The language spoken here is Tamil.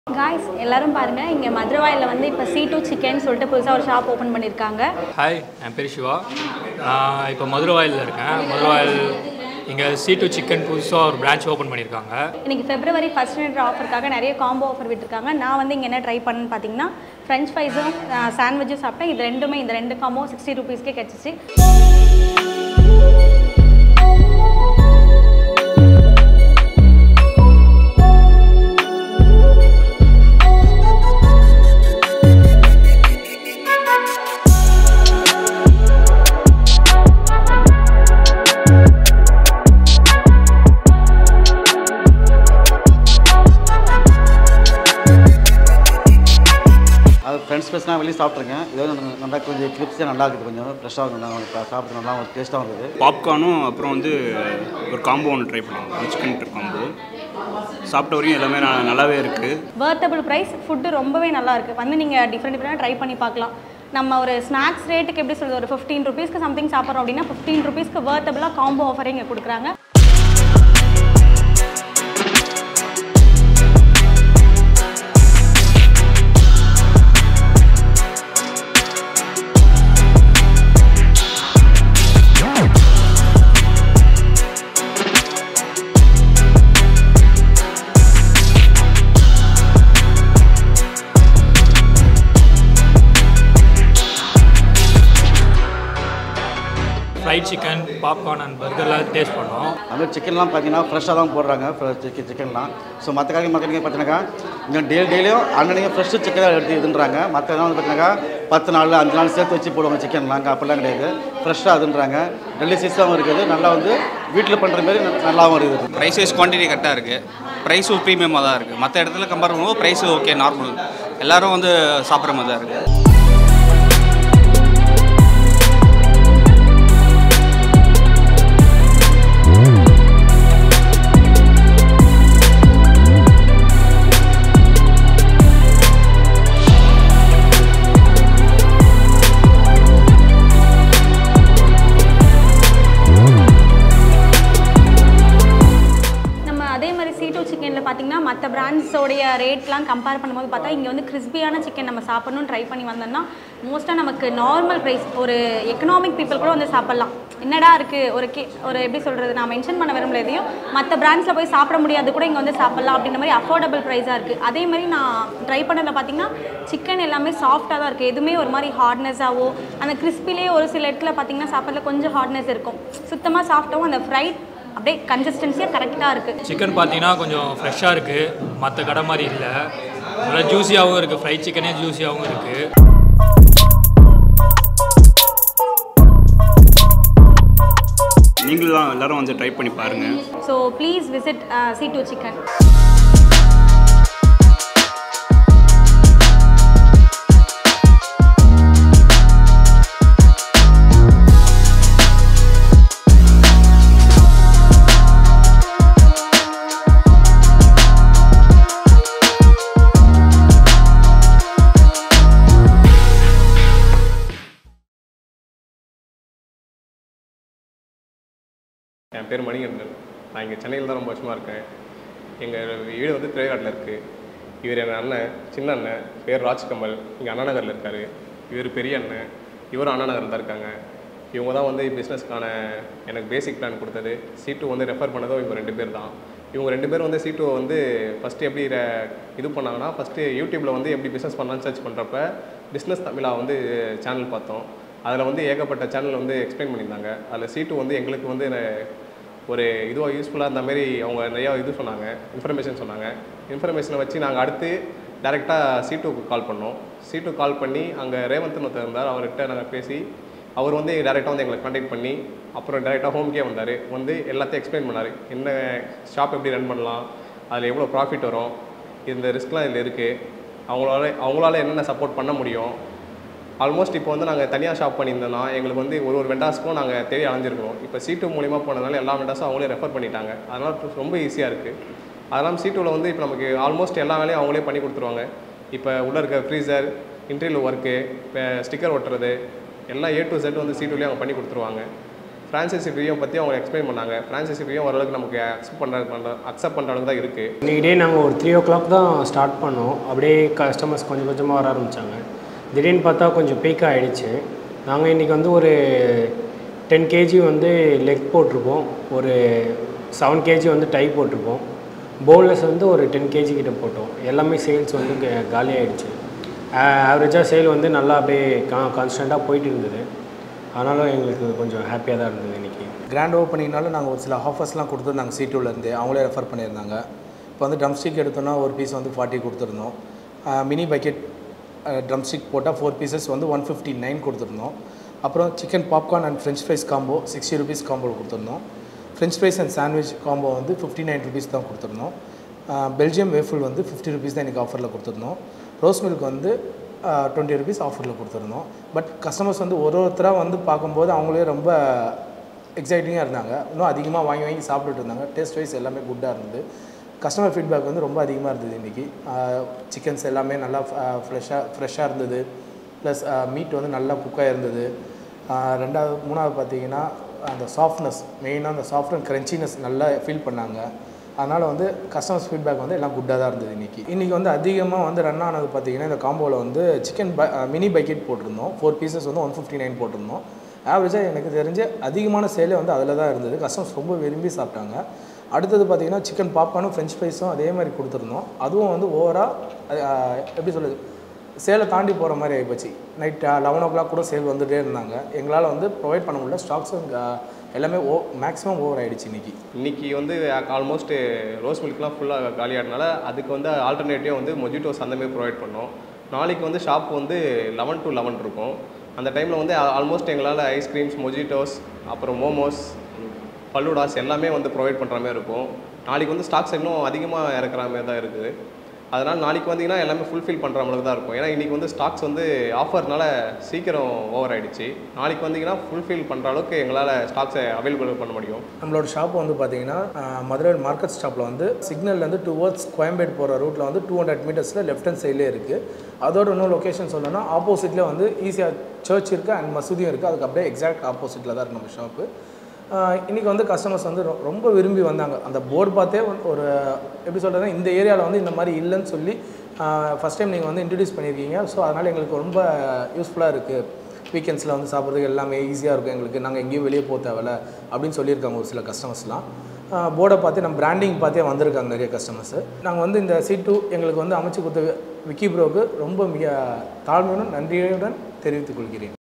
காய்ஸ் எல்லாரும் பாருங்க இங்க மதுரவாயில வந்து இப்போ சி டூ சிக்கன் சொல்லிட்டு புதுசா ஒரு ஷாப் ஓபன் பண்ணிருக்காங்க ஹாய் என் பேர் சிவா நான் இப்போ மதுரவாயிலில் இருக்கேன் மதுரவாயில் இங்கே சி டூ சிக்கன் புதுசாக ஒரு பிரான்ச் ஓப்பன் பண்ணியிருக்காங்க இன்னைக்கு பிப்ரவரி ஃபர்ஸ்ட் மினிட் ஆஃபருக்காக நிறைய காம்போ ஆஃபர் விட்டுருக்காங்க நான் வந்து இங்கே என்ன ட்ரை பண்ணேன்னு பார்த்தீங்கன்னா ஃப்ரெஞ்ச் ஃப்ரைஸும் சாண்ட்விச்சும் சாப்பிட்டேன் இது ரெண்டுமே இந்த ரெண்டு காம்போ சிக்ஸ்டி ருபீஸ்க்கே கிடச்சிச்சு அது ஃப்ரெண்ட்ஸ் ஃப்ரெண்ட்ஸ்லாம் வெளியே சாப்பிட்ருக்கேன் இது வந்து நல்லா- நல்லா கொஞ்சம் கிரிப்ஸாக நல்லா இருக்குது கொஞ்சம் ஃப்ரெஷ்ஷாக நல்லா சாப்பிட்டு நல்லா டேஸ்ட்டாக இருக்குது பாப்கார்னும் அப்புறம் வந்து ஒரு காம்போ ஒன்று ட்ரை பண்ணோம் சிக்கன் காம்போ சாப்பிட்ட வரையும் எல்லாமே ந- நல்லாவே இருக்குது வர்த்தபிள் ப்ரைஸ் ஃபுட்டு ரொம்பவே நல்லா இருக்குது வந்து நீங்கள் டிஃப்ரெண்ட் டிஃப்ரெண்டாக ட்ரை பண்ணி பார்க்கலாம் நம்ம ஒரு ஸ்நாக்ஸ் ரேட்டுக்கு எப்படி சொல்கிறது ஒரு ஃபிஃப்டீன் ருபீஸ்க்கு சம்திங் சாப்பிட்றோம் அப்படின்னா ஃபிஃப்டீன் ருபீஸ்க்கு வர்த்தபிளாக காம்போ ஆஃபரே இங்கே கொடுக்குறாங்க ஃப்ரைட் சிக்கன் பாப்கார்ன் அண்ட் பர்கர்லாம் டேஸ்ட் பண்ணோம் அதுமாதிரி சிக்கன்லாம் பார்த்தீங்கன்னா ஃப்ரெஷ்ஷாக தான் போடுறாங்க சிக்கன் சிக்கன்லாம் ஸோ மற்ற கடைக்கு மற்ற கடைக்கு பார்த்தீங்கன்னாக்கா இங்கே டெய்லி டெய்லியும் அன்னன்னைக்கு ஃப்ரெஷ்ஷு சிக்கன் எடுத்து இதுன்றாங்க மற்ற இடம் வந்து பார்த்தீங்கன்னாக்கா பத்து நாள் அஞ்சு நாள் சேர்த்து வச்சு போடுவாங்க சிக்கன்லாம் அங்கே அப்படிலாம் கிடையாது ஃப்ரெஷ்ஷாக அதுன்றாங்க டெலிசியஸாகவும் இருக்குது நல்லா வந்து வீட்டில் பண்ணுற மாதிரி ந- நல்லாவும் இருக்குது ப்ரைஸ் வைஸ் குவான்டிட்டி கரெக்டாக இருக்குது ப்ரைஸும் ப்ரீமியமாக தான் இருக்குது மற்ற இடத்துல கம்பேர் பண்ணும்போது ப்ரைஸு ஓகே நார்மல் எல்லாரும் வந்து சாப்பிட்ற மாதிரி தான் இருக்குது நம்ம அதே மாதிரி சி டூ சிக்கனில் பார்த்தீங்கன்னா மற்ற பிராண்ட்ஸோடைய ரேட்லாம் கம்பேர் பண்ணும்போது பார்த்தா இங்கே வந்து கிறிஸ்பியான சிக்கன் நம்ம சாப்பிடணும்னு ட்ரை பண்ணி வந்தோம்னா மோஸ்ட்டாக நமக்கு நார்மல் ப்ரைஸ் ஒரு எக்கனாமிக் பீப்புள் கூட வந்து சாப்பிட்லாம் என்னடா இருக்குது ஒரு கே ஒரு எப்படி சொல்கிறது நான் மென்ஷன் பண்ண விரும்பல எதையும் மற்ற பிராண்ட்ஸில் போய் சாப்பிட முடியாது கூட இங்கே வந்து சாப்பிட்லாம் அப்படின்ற மாதிரி அஃபோர்டபுள் ப்ரைஸாக இருக்குது அதே மாதிரி நான் ட்ரை பண்ணதில் பார்த்தீங்கன்னா சிக்கன் எல்லாமே சாஃப்டாக தான் இருக்குது எதுவுமே ஒரு மாதிரி ஹார்ட்னஸாவோ அந்த கிறிஸ்பிலேயே ஒரு சில இடத்துல பார்த்தீங்கன்னா சாப்பிட்றதுல கொஞ்சம் ஹார்ட்னஸ் இருக்கும் சுத்தமாக சாஃப்டாகவும் அந்த ஃப்ரைட் அப்படியே கன்சிஸ்டன்சியாக கரெக்டாக இருக்குது சிக்கன் பார்த்தீங்கன்னா கொஞ்சம் ஃப்ரெஷ்ஷாக இருக்குது மற்ற கடை மாதிரி இல்லை நல்லா ஜூஸியாகவும் இருக்குது ஃப்ரைட் சிக்கனே ஜூஸியாகவும் இருக்குது நீங்களும் எல்லாரும் வந்து ட்ரை பண்ணி பாருங்கள் so please visit C two chicken என் பேர் மணிகண்டன் நான் இங்கே சென்னையில் தான் ரொம்ப வருஷமாக இருக்கேன் எங்கள் வீடு வந்து திரைக்காட்டில் இருக்குது இவர் என் அண்ணன் சின்ன அண்ணன் பேர் ராஜ்கமல் இங்கே அண்ணா நகரில் இருக்கார் இவர் பெரிய அண்ணன் இவரும் அண்ணா நகரில் தான் இருக்காங்க இவங்க தான் வந்து பிஸ்னஸ்க்கான எனக்கு பேசிக் பிளான் கொடுத்தது சீட்டு வந்து ரெஃபர் பண்ணதும் இவங்க ரெண்டு பேர் தான் இவங்க ரெண்டு பேரும் வந்து சீட்டு வந்து ஃபஸ்ட்டு எப்படி re- இது பண்ணாங்கன்னா ஃபஸ்ட்டு யூடியூப்பில் வந்து எப்படி பிஸ்னஸ் பண்ணலாம்னு சர்ச் பண்ணுறப்ப பிஸ்னஸ் தமிழா வந்து சேனல் பார்த்தோம் அதில் வந்து ஏகப்பட்ட சேனல் வந்து எக்ஸ்பிளைன் பண்ணியிருந்தாங்க அதில் சீட்டு வந்து எங்களுக்கு வந்து ந- ஒரு இதுவாக யூஸ்ஃபுல்லாக இருந்த மாதிரி அவங்க நிறையா இது சொன்னாங்க இன்ஃபர்மேஷன் சொன்னாங்க இன்ஃபர்மேஷனை வச்சு நாங்கள் அடுத்து டேரெக்டாக சீட்டுக்கு கால் பண்ணோம் சீட்டுக்கு கால் பண்ணி அங்கே ரேவந்த்னு ஒருத்தர் இருந்தார் அவர்கிட்ட நாங்கள் பேசி அவர் வந்து டேரெக்டாக வந்து எங்களை கான்டாக்ட் பண்ணி அப்புறம் டேரெக்டாக ஹோம்கே வந்தார் வந்து எல்லாத்தையும் எக்ஸ்பிளைன் பண்ணார் என்ன ஷாப் எப்படி ரன் பண்ணலாம் அதில் எவ்வளோ ப்ராஃபிட் வரும் இந்த ரிஸ்க்லாம் இதில் இருக்குது அவங்களால அவங்களால என்னென்ன சப்போர்ட் பண்ண முடியும் ஆல்மோஸ்ட் இப்போ வந்து நாங்கள் தனியாக ஷாப் பண்ணியிருந்தோம்னா எங்களுக்கு வந்து ஒரு ஒரு வெண்டாஸ்க்கும் நாங்கள் தேடி அலைஞ்சிருக்கோம் இப்போ சீட்டு மூலிமா போனதுனால எல்லா வெண்டாஸும் அவங்களே ரெஃபர் பண்ணிட்டாங்க அதனால் ரொம்ப ஈஸியாக இருக்குது அதெல்லாம் சீட்டுவில் வந்து இப்போ நமக்கு ஆல்மோஸ்ட் எல்லா வேலையும் அவங்களே பண்ணி கொடுத்துருவாங்க இப்போ உள்ளே இருக்க ஃப்ரீசர் இன்டீரியல் ஒர்க்கு இப்போ ஸ்டிக்கர் ஒட்டுறது எல்லாம் ஏ டு செட் வந்து சீட்டுலேயே அவங்க பண்ணி கொடுத்துருவாங்க ஃப்ரான்சைசி ஃப்ரீயும் பற்றி அவங்க எக்ஸ்பிளைன் பண்ணாங்க ஃப்ரான்சைசி ஃப்ரீயும் ஓரளவுக்கு நமக்கு அக்செப்ட் பண்ணுற பண்ணுற அக்செப்ட் பண்ணுற அளவுக்கு தான் இருக்குது இன்றைக்கி டே நாங்கள் ஒரு த்ரீ ஓ கிளாக் தான் ஸ்டார்ட் பண்ணோம் அப்படியே கஸ்டமர்ஸ் கொஞ்சம் கொஞ்சமாக வர ஆரம்பித்தாங்க திடீர்னு பார்த்தா கொஞ்சம் பீக் ஆகிடுச்சு நாங்கள் இன்றைக்கி வந்து ஒரு டென் கேஜி வந்து லெக் போட்டிருப்போம் ஒரு செவன் கேஜி வந்து டை போட்டிருப்போம் போன்லெஸ் வந்து ஒரு டென் கேஜி கிட்ட போட்டோம் எல்லாமே சேல்ஸ் வந்து க- காலி ஆயிடுச்சு ஆவரேஜாக சேல் வந்து நல்லா அப்படியே கா கான்ஸ்டண்ட்டாக போயிட்டு இருந்தது அதனால எங்களுக்கு கொஞ்சம் ஹாப்பியாக தான் இருந்தது இன்றைக்கி கிராண்ட் ஓப்பனிங்னால நாங்கள் ஒரு சில ஆஃபர்ஸ்லாம் கொடுத்துருந்தாங்க சி டூலேருந்து அவங்களே ரெஃபர் பண்ணியிருந்தாங்க இப்போ வந்து ட்ரம் ஸ்டிக் எடுத்தோன்னா ஒரு பீஸ் வந்து ஃபார்ட்டி கொடுத்துருந்தோம் மினி பக்கெட் ட்ரம் ஸ்டிக் போட்டால் ஃபோர் பீசஸ் வந்து ஒன் ஃபிஃப்டி நைன் கொடுத்துருந்தோம் அப்புறம் chicken popcorn and french fries combo sixty rupees combo கொடுத்துருந்தோம் french fries and sandwich combo வந்து ஃபிஃப்டி நைன் ருபீஸ் தான் கொடுத்துருந்தோம் பெல்ஜியம் வேஃபுல் வந்து ஃபிஃப்டி ருபீஸ் தான் இன்றைக்கி ஆஃபரில் கொடுத்துருந்தோம் ரோஸ் மில்க் வந்து டுவெண்ட்டி ருபீஸ் ஆஃபரில் கொடுத்துருந்தோம் பட் கஸ்டமர்ஸ் வந்து ஒரு ஒருத்தராக வந்து பார்க்கும்போது அவங்களே ரொம்ப எக்ஸைட்டிங்காக இருந்தாங்க இன்னும் அதிகமாக வாங்கி வாங்கி சாப்பிட்டுட்டு இருந்தாங்க டேஸ்ட் வைஸ் எல்லாமே குட்டாக இருந்தது கஸ்டமர் ஃபீட்பேக் வந்து ரொம்ப அதிகமாக இருந்தது இன்றைக்கி சிக்கன்ஸ் எல்லாமே நல்லா ஃப்ரெஷ்ஷாக ஃப்ரெஷ்ஷாக இருந்தது ப்ளஸ் மீட் வந்து நல்லா குக்காக இருந்தது ஆஹ் ரெண்டாவது மூணாவது பார்த்தீங்கன்னா அந்த சாஃப்ட்னஸ் மெயினாக அந்த சாஃப்ட் அண்ட் க்ரன்ச்சினஸ் நல்லா ஃபீல் பண்ணாங்க அதனால் வந்து கஸ்டமர்ஸ் ஃபீட்பேக் வந்து எல்லாம் குட்டாக தான் இருந்தது இன்றைக்கி இன்றைக்கி வந்து அதிகமாக வந்து ரன் ஆனது பார்த்தீங்கன்னா இந்த காம்போவில் வந்து சிக்கன் ப மினி பக்கெட் போட்டிருந்தோம் ஃபோர் பீசஸ் வந்து ஒன் ஃபிஃப்டி நைன் போட்டிருந்தோம் ஆவரேஜாக எனக்கு தெரிஞ்ச அதிகமான சேலே வந்து அதில் தான் இருந்தது கஸ்டமர்ஸ் ரொம்ப விரும்பி சாப்பிட்டாங்க அடுத்தது பார்த்தீங்கன்னா சிக்கன் பாப்கார்னும் ஃப்ரெஞ்ச் ஃப்ரைஸும் அதே மாதிரி கொடுத்துருந்தோம் அதுவும் வந்து ஓவராக எப்படி சொல்லுது சேலை தாண்டி போகிற மாதிரி ஆகிப்போச்சு நைட் லெவன் ஓ கிளாக் கூட சேல் வந்துகிட்டே இருந்தாங்க எங்களால் வந்து ப்ரொவைட் பண்ண முடியல ஸ்டாக்ஸும் எல்லாமே ஓ மேக்ஸிமம் ஓவர் ஆகிடுச்சு இன்றைக்கி இன்னைக்கு வந்து ஆல்மோஸ்ட் ரோஸ் மில்க்லாம் ஃபுல்லாக காலியாகிறதுனால அதுக்கு வந்து ஆல்டர்னேட்டிவ் வந்து மொஜிட்டோஸ் அந்த மாதிரி ப்ரொவைட் பண்ணோம் நாளைக்கு வந்து ஷாப் வந்து லெவன் டு லெவன் இருக்கும் அந்த டைமில் வந்து ஆல்மோஸ்ட் எங்களால் ஐஸ்கிரீம்ஸ் மொஜிட்டோஸ் அப்புறம் மோமோஸ் பல்லூடாஸ் எல்லாமே வந்து ப்ரொவைட் பண்ணுற மாதிரி இருக்கும் நாளைக்கு வந்து ஸ்டாக்ஸ் இன்னும் அதிகமாக இறக்குற மாதிரி தான் இருக்குது அதனால் நாளைக்கு வந்தீங்கன்னா எல்லாமே ஃபுல்ஃபில் பண்ணுற மாதிரி தான் இருக்கும் ஏன்னா இன்றைக்கி வந்து ஸ்டாக்ஸ் வந்து ஆஃபர்னால சீக்கிரம் ஓவர் ஆயிடுச்சு நாளைக்கு வந்தீங்கன்னா ஃபுல்ஃபில் பண்ணுற அளவுக்கு எங்களால் ஸ்டாக்ஸை அவைலபிள் பண்ண முடியும் நம்மளோட ஷாப் வந்து பார்த்தீங்கன்னா அஹ், மதுரை மார்க்கெட் ஸ்டாப்பில் வந்து சிக்னல்லேருந்து டுவர்ட்ஸ் கோயம்பேடு போகிற ரூட்டில் வந்து டூ ஹண்ட்ரட் மீட்டர்ஸில் லெஃப்ட் ஹேண்ட் சைட்லேயே இருக்குது அதோட இன்னும் லொக்கேஷன் சொல்லணும்னா ஆப்போசிட்டில் வந்து ஈஸியாக சர்ச் இருக்குது அண்ட் மசூதியும் இருக்குது அதுக்கு அப்படியே எக்ஸாக்ட் ஆப்போசிட்டில் தான் இருக்குது நம்ம ஷாப்பு இன்றைக்கி வந்து கஸ்டமர்ஸ் வந்து ரொ- ரொம்ப விரும்பி வந்தாங்க அந்த போர்டு பார்த்தே வந்து ஒரு எப்படி சொல்கிறதுனா இந்த ஏரியாவில் வந்து இந்த மாதிரி இல்லைன்னு சொல்லி ஃபஸ்ட் டைம் நீங்கள் வந்து இன்ட்ரடியூஸ் பண்ணியிருக்கீங்க ஸோ அதனால் எங்களுக்கு ரொம்ப யூஸ்ஃபுல்லாக இருக்குது வீக்கெண்ட்ஸில் வந்து சாப்பிட்றதுக்கு எல்லாமே ஈஸியாக இருக்கும் எங்களுக்கு நாங்கள் எங்கேயும் வெளியே போக தேவையில்ல அப்படின்னு சொல்லியிருக்காங்க ஒரு சில கஸ்டமர்ஸ்லாம் போர்டை பார்த்து நம்ம பிராண்டிங் பார்த்தே வந்திருக்காங்க நிறைய கஸ்டமர்ஸ் நாங்கள் வந்து இந்த சீட்டு எங்களுக்கு வந்து அமைச்சு கொடுத்த விக்கி ப்ரோக்கு ரொம்ப மிக தாழ்மையுடன் நன்றியுடன் தெரிவித்துக் கொள்கிறேன்